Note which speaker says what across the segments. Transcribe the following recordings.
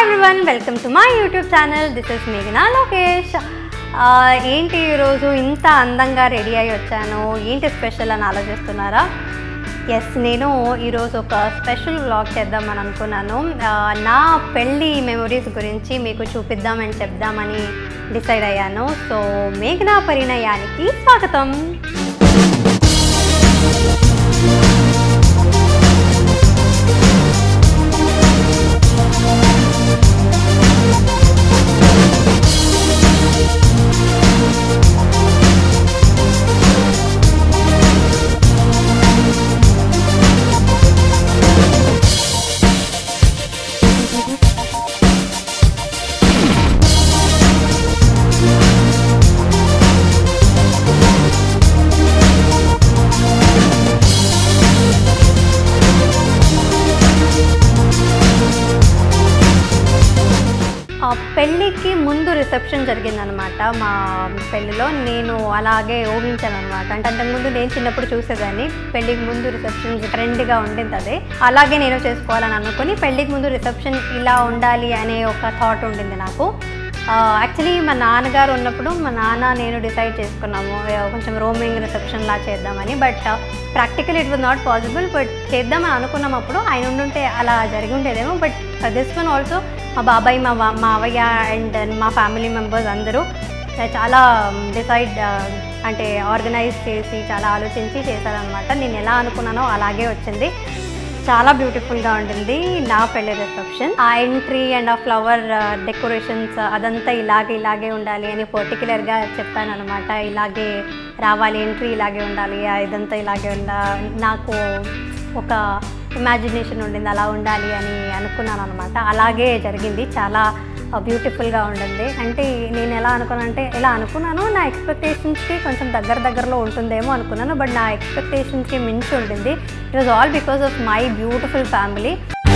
Speaker 1: everyone welcome to my YouTube channel this is మేఘనా లోకేష్ ఆ, ఏంటి ఈరోజు ఇంత అందంగా రెడీ అయి వచ్చాను ఏంటి స్పెషల్ అని ఆలోచిస్తున్నారా ఎస్ నేను ఈరోజు ఒక స్పెషల్ వ్లాగ్ చేద్దామని అనుకున్నాను ఆ, నా పెళ్ళి మెమొరీస్ గురించి మీకు చూపిద్దామని చెప్దామని డిసైడ్ అయ్యాను సో మేఘనా పరిణయానికి స్వాగతం ఆ పెళ్ళికి ముందు రిసెప్షన్ జరిగిందనమాట మా పెళ్ళిలో నేను అలాగే ఊహించాను అనమాట అంటే అంతకుముందు నేను చిన్నప్పుడు చూసేదాన్ని పెళ్ళికి ముందు రిసెప్షన్ ట్రెండ్గా ఉండింది అదే అలాగే నేను చేసుకోవాలని అనుకుని పెళ్ళికి ముందు రిసెప్షన్ ఇలా ఉండాలి అనే ఒక థాట్ ఉండింది నాకు యాక్చువల్లీ మా నాన్నగారు ఉన్నప్పుడు మా నాన్న నేను డిసైడ్ చేసుకున్నాము ఆ, కొంచెం రోమింగ్ రిసెప్షన్ లా చేద్దామని but practical it was not possible but చేద్దామని అనుకున్నాం అప్పుడు ఆయన ఉండుంటే అలా జరిగి ఉండేదేమో బట్ దిస్ వన్ ఆల్సో మా బాబాయ్ మా వా- మావయ్య అండ్ మా ఫ్యామిలీ మెంబర్స్ అందరూ చాలా డిసైడ్ అంటే ఆర్గనైజ్ చేసి చాలా ఆలోచించి చేశారనమాట నేను ఎలా అనుకున్నానో అలాగే వచ్చింది చాలా బ్యూటిఫుల్గా ఉంటుంది నా పెళ్లి రిసెప్షన్ ఆ ఎంట్రీ అండ్ ఆ ఫ్లవర్ డెకరేషన్స్ అదంతా ఇలాగే ఇలాగే ఉండాలి అని పర్టికులర్గా చెప్పాను అనమాట ఇలాగే రావాలి ఎంట్రీ ఇలాగే ఉండాలి ఆ ఇదంతా ఇలాగే ఉండా నాకు ఒక ఇమాజినేషన్ ఉండింది అలా ఉండాలి అని అనుకున్నాను అనమాట అలాగే జరిగింది చాలా బ్యూటిఫుల్గా ఉండింది అంటే నేను ఎలా అనుకున్నాను అంటే ఎలా అనుకున్నాను నా ఎక్స్పెక్టేషన్స్కి కొంచెం దగ్గర దగ్గరలో ఉంటుందేమో అనుకున్నాను బట్ నా ఎక్స్పెక్టేషన్స్కి మించి ఉండింది it was all because of my beautiful family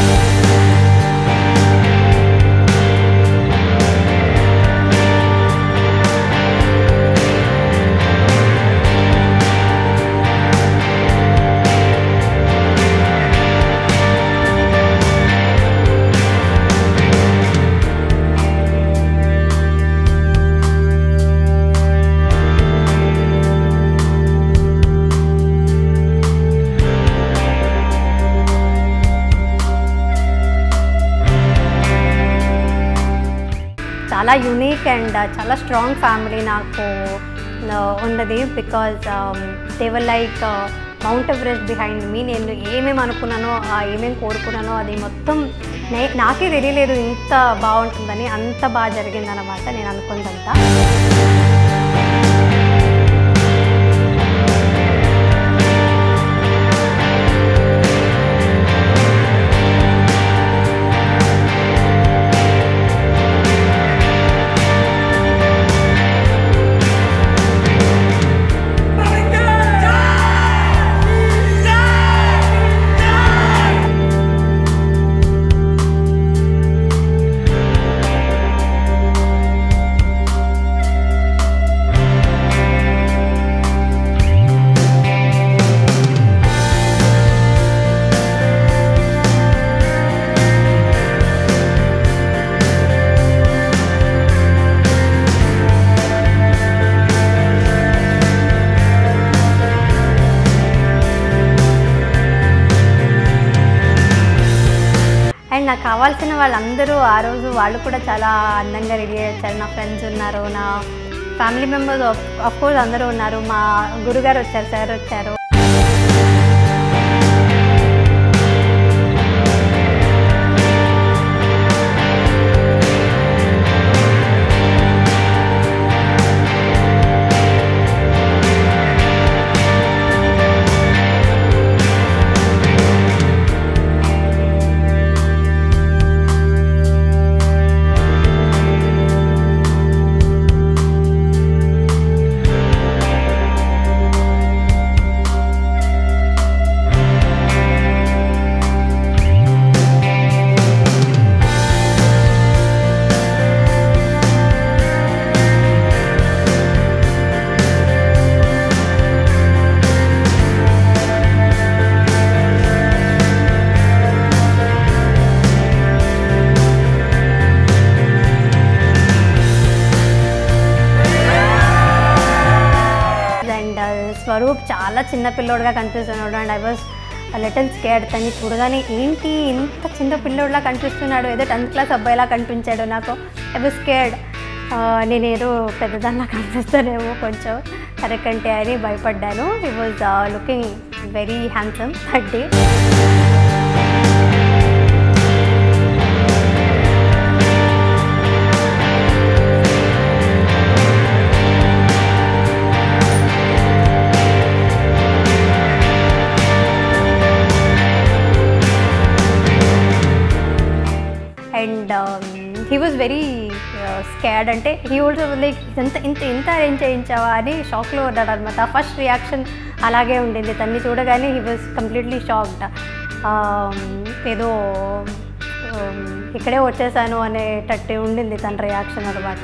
Speaker 1: చాలా యూనిక్ అండ్ చాలా స్ట్రాంగ్ ఫ్యామిలీ నాకు uh, ఉన్నది because they were like Mount Everest behind me నేను ఏమేమి అనుకున్నానో ఆ ఏమేమి కోరుకున్నానో అది మొత్తం నే నాకే తెలియలేదు ఇంత బాగుంటుందని అంత బాగా జరిగిందనమాట నేను అనుకున్నదంతా అండ్ నాకు కావాల్సిన వాళ్ళందరూ ఆ రోజు వాళ్ళు కూడా చాలా అందంగా రెడీ అయ్యి వచ్చారు నా ఫ్రెండ్స్ ఉన్నారు నా ఫ్యామిలీ మెంబర్స్ ఆఫ్ కోర్స్ అందరూ ఉన్నారు మా గురుగారు వచ్చారు సార్ వచ్చారు స్వరూప్ చాలా చిన్న పిల్లోడుగా కనిపిస్తున్నాడు and I was little scared తన్ని చూడగానే ఏంటి ఇంత చిన్న పిల్లోడులా కనిపిస్తున్నాడు ఏదో టెన్త్ క్లాస్ అబ్బాయిలా కనిపించాడు నాకు ఐ వాజ్ స్కేర్డ్ నేనేదో పెద్దదానిలా కనిపిస్తానేమో కొంచెం కరెక్ట్ అని భయపడ్డాను he was looking very handsome that day and he was very scared అంటే హీ ఆల్సో లైక్ ఇంత ఇంత ఇంత అరేంజ్ చేయించావా అని షాక్లో ఉన్నాడు అనమాట ఫస్ట్ రియాక్షన్ అలాగే ఉండింది తన్ని చూడగానే హీ వాజ్ కంప్లీట్లీ షాక్డ్ ఏదో um, ఇక్కడే వచ్చేసాను అనేటట్టు ఉండింది తన రియాక్షన్ అనమాట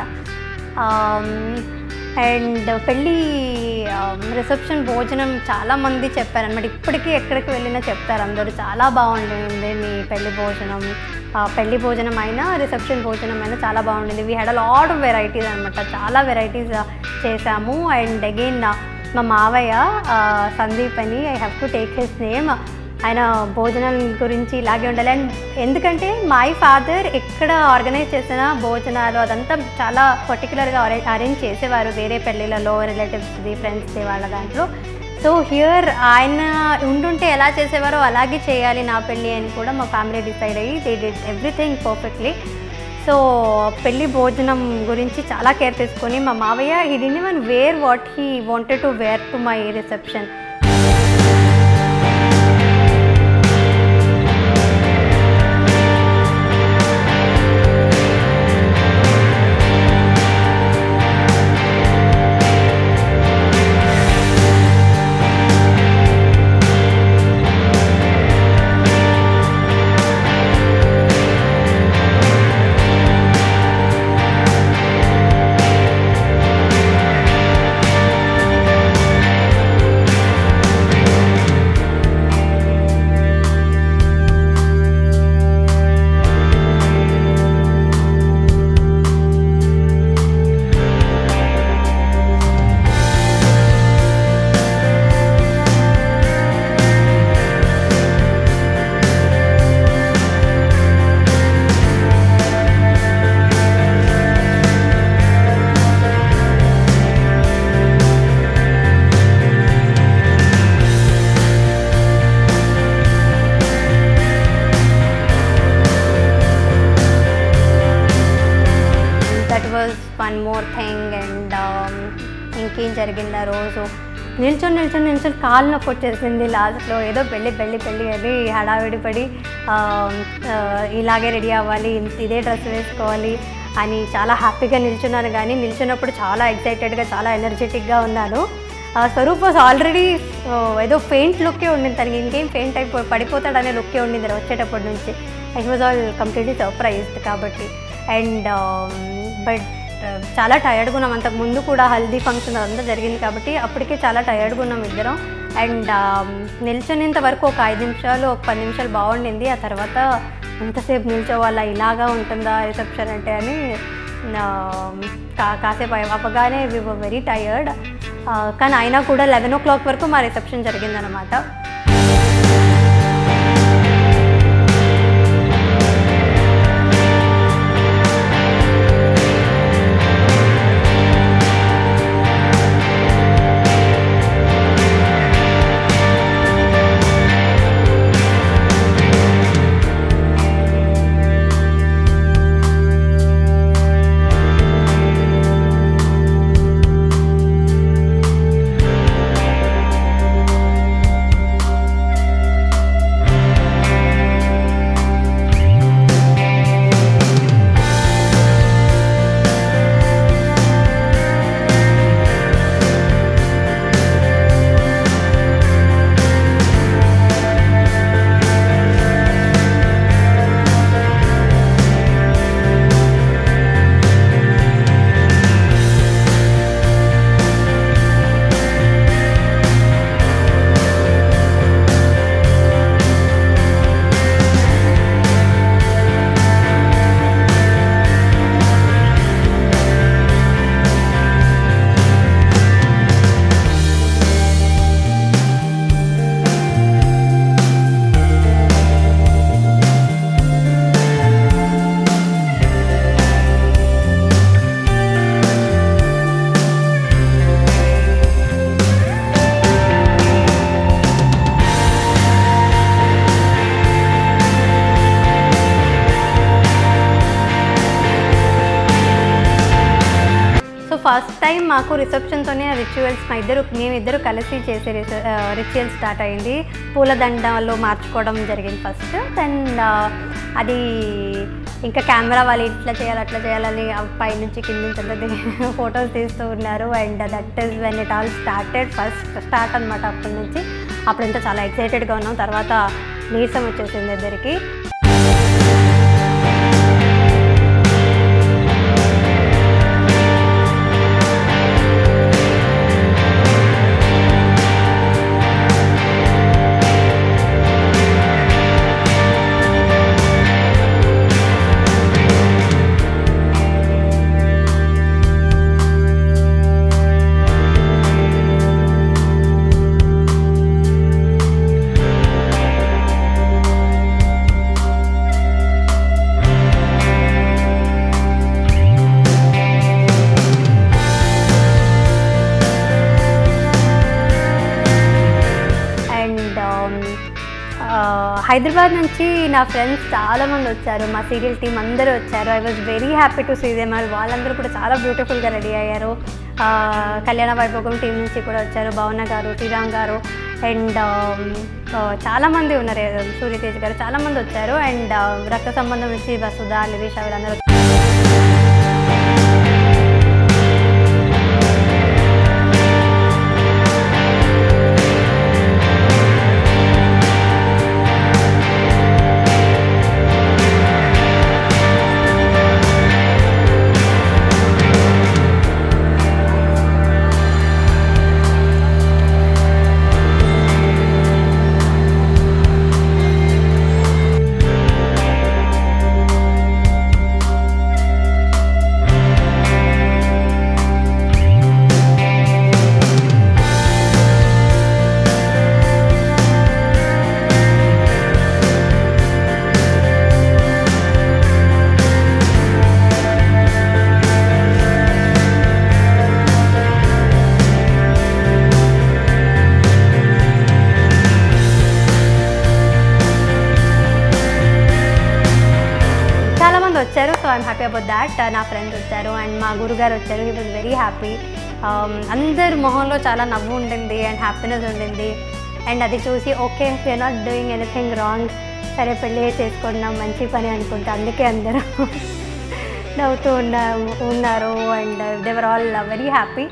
Speaker 1: అండ్ పెళ్ళి రిసెప్షన్ భోజనం చాలామంది చెప్పారనమాట ఇప్పటికీ ఎక్కడికి వెళ్ళినా చెప్తారు అందరూ చాలా బాగుండింది మీ పెళ్లి భోజనం ఆ, పెళ్లి భోజనం అయినా రిసెప్షన్ భోజనం అయినా చాలా బాగుండింది we had a lot of varieties అనమాట చాలా వెరైటీస్ చేశాము అండ్ అగైన్ మా మావయ్య ఆ, సందీప్ అని I have to take his name ఆయన భోజనం గురించి ఇలాగే ఉండాలి అండ్ ఎందుకంటే మై ఫాదర్ ఎక్కడ ఆర్గనైజ్ చేసిన భోజనాలు అదంతా చాలా పర్టికులర్గా అరేంజ్ చేసేవారు వేరే పెళ్ళిళ్ళలో రిలేటివ్స్ది ఫ్రెండ్స్ది వాళ్ళ దాంట్లో సో హియర్ ఆయన ఉండుంటే ఎలా చేసేవారో అలాగే చేయాలి నా పెళ్ళి అని కూడా మా ఫ్యామిలీ డిసైడ్ అయ్యి they did everything perfectly so పెళ్లి భోజనం గురించి చాలా కేర్ తీసుకొని మా మావయ్య he the one wear what he wanted to wear to my reception that was one more thing and ఇంకేం జరిగింది ఆ రోజు నిల్చొని నిల్చొని నిల్చొని కాలు నొప్పి వచ్చేసింది లాస్ట్లో ఏదో పెళ్ళి పెళ్ళి పెళ్ళి అని హడావిడి పడి um, uh, ఇలాగే రెడీ అవ్వాలి ఇంత- ఇదే డ్రెస్ వేసుకోవాలి అని చాలా హ్యాపీగా నిల్చున్నాను కానీ నిల్చున్నప్పుడు చాలా ఎక్సైటెడ్గా చాలా ఎనర్జెటిక్గా ఉన్నాను ఆ, స్వరూప్ వాజ్ ఆల్రెడీ ఏదో ఫెయింట్ లుక్కే ఉండింది తనకి ఇంకేం ఫెయింట్ అయిపో పడిపోతాడనే లుక్కే ఉండింది వచ్చేటప్పటి నుంచి I was all completely surprised కాబట్టి అండ్ బట్ చాలా టైర్డ్గా ఉన్నాం అంతకు ముందు కూడా హల్దీ ఫంక్షన్ అదంతా జరిగింది కాబట్టి అప్పటికే చాలా టైర్డ్గా ఉన్నాం ఇద్దరం అండ్ నిల్చునేంత వరకు ఒక ఐదు నిమిషాలు ఒక పది నిమిషాలు బాగుండింది ఆ తర్వాత ఎంతసేపు నిల్చోవాలా ఇలాగా ఉంటుందా రిసెప్షన్ అంటే అని ఆ, కా కాసేపు అయ్య- అవ్వగానే వి వర్ వెరీ టయర్డ్ కానీ అయినా కూడా లెవెన్ ఓ క్లాక్ వరకు మా రిసెప్షన్ జరిగిందనమాట ఫస్ట్ టైం మాకు రిసెప్షన్తోనే రిచువల్స్ మా ఇద్దరు మేమిద్దరు కలిసి చేసే రిచువల్ స్టార్ట్ అయింది పూలదండలో మార్చుకోవడం జరిగింది ఫస్ట్ దెన్ అది ఇంకా కెమెరా వాళ్ళు ఇట్లా చేయాలి అట్లా చేయాలని ఆ పైనుంచి కింద నుంచి అంతా ఫొటోస్ తీస్తూ ఉన్నారు and that is when it all started first start అనమాట అప్పటి నుంచి అప్పుడంతా చాలా ఎక్సైటెడ్గా ఉన్నాం తర్వాత నీరసం వచ్చేసింది ఇద్దరికి అండ్ హైదరాబాద్ నుంచి నా ఫ్రెండ్స్ చాలామంది వచ్చారు మా సీరియల్ టీం అందరూ వచ్చారు I was very happy to see them వాళ్ళందరూ కూడా చాలా బ్యూటిఫుల్గా రెడీ అయ్యారు ఆ, కళ్యాణ వైభోగం టీం నుంచి కూడా వచ్చారు భవన గారు శ్రీరామ్ గారు అండ్ చాలామంది ఉన్నారు సూర్యతేజ్ గారు చాలామంది వచ్చారు అండ్ రక్త సంబంధం నుంచి వసుధ లిరీష వీళ్ళందరూ చాలా మంది వచ్చారు so I'm happy about that నా ఫ్రెండ్స్ వచ్చారు అండ్ మా గురుగారు వచ్చారు హీ వాజ్ వెరీ హ్యాపీ అందరి మొహంలో చాలా నవ్వు ఉండింది అండ్ హ్యాపీనెస్ ఉండింది అండ్ అది చూసి okay we're not doing anything wrong సరే పెళ్ళి చేసుకున్నాం మంచి పని అనుకుంటా అందుకే అందరూ నవ్వుతూ ఉన్న ఉన్నారు and they're all very happy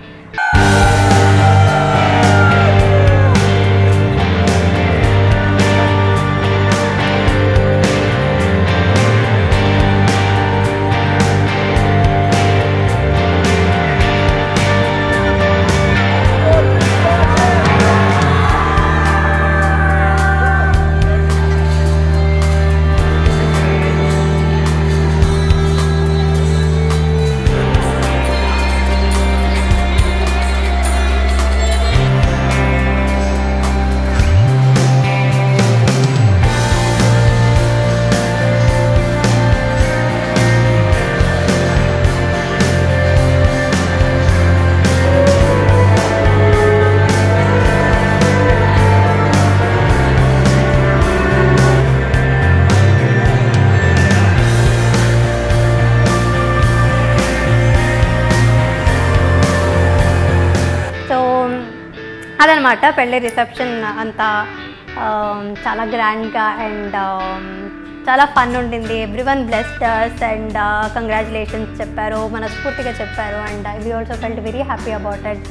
Speaker 1: so అదనమాట పెళ్ళి రిసెప్షన్ అంతా um, చాలా గ్రాండ్గా అండ్ చాలా ఫన్ ఉండింది everyone blessed and congratulations చెప్పారు మనస్ఫూర్తిగా చెప్పారు and we also felt very happy about it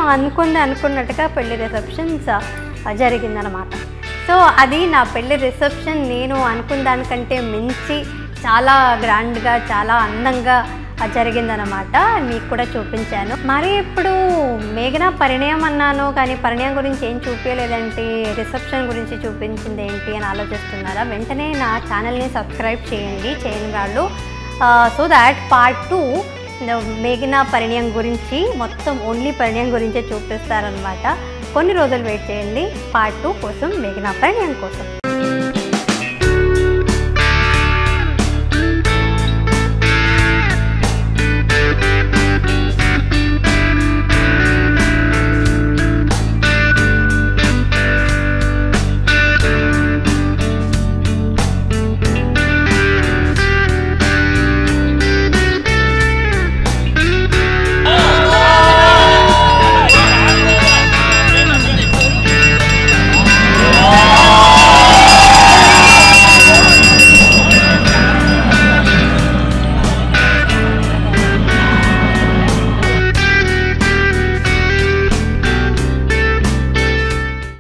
Speaker 1: అనుకుంది అనుకున్నట్టుగా పెళ్లి రిసెప్షన్స్ జరిగిందనమాట సో అది నా పెళ్లి రిసెప్షన్ నేను అనుకున్న దానికంటే మించి చాలా గ్రాండ్గా చాలా అందంగా జరిగిందనమాట మీకు కూడా చూపించాను మరి ఇప్పుడు మేఘన పరిణయం అన్నాను కానీ పరిణయం గురించి ఏం చూపించలేదంటే రిసెప్షన్ గురించి చూపించింది ఏంటి అని ఆలోచిస్తున్నారా వెంటనే నా ఛానల్ని సబ్స్క్రైబ్ చేయండి చేయని వాళ్ళు సో దాట్ పార్ట్ టూ మేఘన పరిణయం గురించి మొత్తం ఓన్లీ పరిణయం గురించే చూపిస్తారనమాట కొన్ని రోజులు వెయిట్ చేయండి పార్ట్ టూ కోసం మేఘన పరిణయం కోసం